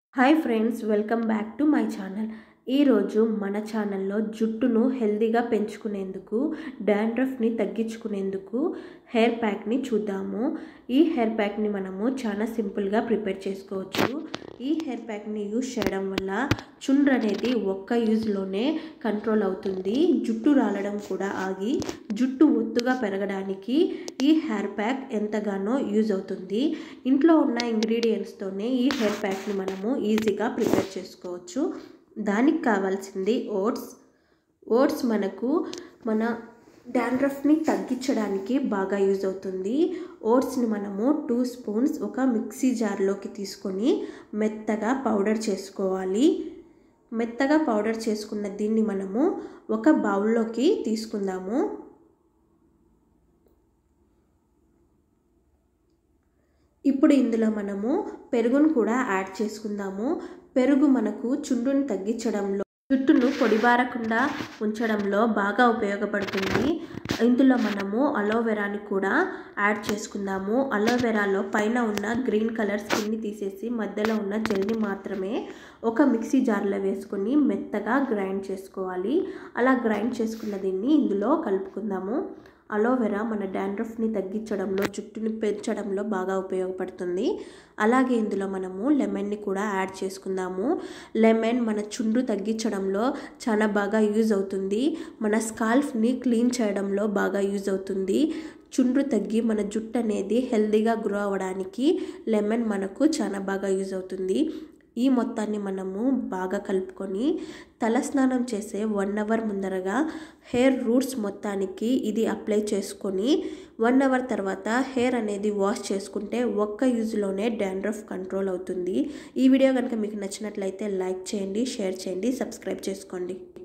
hi friends welcome back to my channel ఈరోజు మన ఛానల్లో జుట్టును హెల్దీగా పెంచుకునేందుకు డాండ్రఫ్ని తగ్గించుకునేందుకు హెయిర్ ప్యాక్ని చూద్దాము ఈ హెయిర్ ప్యాక్ని మనము చాలా సింపుల్గా ప్రిపేర్ చేసుకోవచ్చు ఈ హెయిర్ ప్యాక్ని యూజ్ చేయడం వల్ల చుండ్రు అనేది ఒక్క యూజ్లోనే కంట్రోల్ అవుతుంది జుట్టు రాలడం కూడా ఆగి జుట్టు ఒత్తుగా పెరగడానికి ఈ హెయిర్ ప్యాక్ ఎంతగానో యూజ్ అవుతుంది ఇంట్లో ఉన్న ఇంగ్రీడియంట్స్తోనే ఈ హెయిర్ ప్యాక్ని మనము ఈజీగా ప్రిపేర్ చేసుకోవచ్చు దానికి కావాల్సింది ఓట్స్ ఓట్స్ మనకు మన డాండ్రఫ్ని తగ్గించడానికి బాగా యూజ్ అవుతుంది ఓట్స్ని మనము టూ స్పూన్స్ ఒక మిక్సీ జార్లోకి తీసుకొని మెత్తగా పౌడర్ చేసుకోవాలి మెత్తగా పౌడర్ చేసుకున్న దీన్ని మనము ఒక బౌల్లోకి తీసుకుందాము ఇప్పుడు ఇందులో మనము పెరుగును కూడా యాడ్ చేసుకుందాము పెరుగు మనకు చుండుని తగ్గించడంలో జుట్టును పొడిబారకుండా ఉంచడంలో బాగా ఉపయోగపడుతుంది ఇందులో మనము అలోవెరాని కూడా యాడ్ చేసుకుందాము అలోవెరాలో పైన ఉన్న గ్రీన్ కలర్ స్కిన్ని తీసేసి మధ్యలో ఉన్న జెల్ని మాత్రమే ఒక మిక్సీ జార్లో వేసుకొని మెత్తగా గ్రైండ్ చేసుకోవాలి అలా గ్రైండ్ చేసుకున్న దీన్ని ఇందులో కలుపుకుందాము అలోవెరా మన డాండ్రఫ్ని తగ్గించడంలో జుట్టుని పెంచడంలో బాగా ఉపయోగపడుతుంది అలాగే ఇందులో మనము లెమన్ని కూడా యాడ్ చేసుకుందాము లెమన్ మన చుండ్రు తగ్గించడంలో చాలా బాగా యూజ్ అవుతుంది మన స్కాల్ఫ్ని క్లీన్ చేయడంలో బాగా యూజ్ అవుతుంది చుండ్రు తగ్గి మన జుట్టు అనేది హెల్దీగా గ్రో అవ్వడానికి లెమన్ మనకు చాలా బాగా యూజ్ అవుతుంది ఈ మొత్తాన్ని మనము బాగా కలుపుకొని తలస్నానం చేసే వన్ అవర్ ముందరగా హెయిర్ రూట్స్ మొత్తానికి ఇది అప్లై చేసుకొని వన్ అవర్ తర్వాత హెయిర్ అనేది వాష్ చేసుకుంటే ఒక్క యూజ్లోనే డాండ్రఫ్ కంట్రోల్ అవుతుంది ఈ వీడియో కనుక మీకు నచ్చినట్లయితే లైక్ చేయండి షేర్ చేయండి సబ్స్క్రైబ్ చేసుకోండి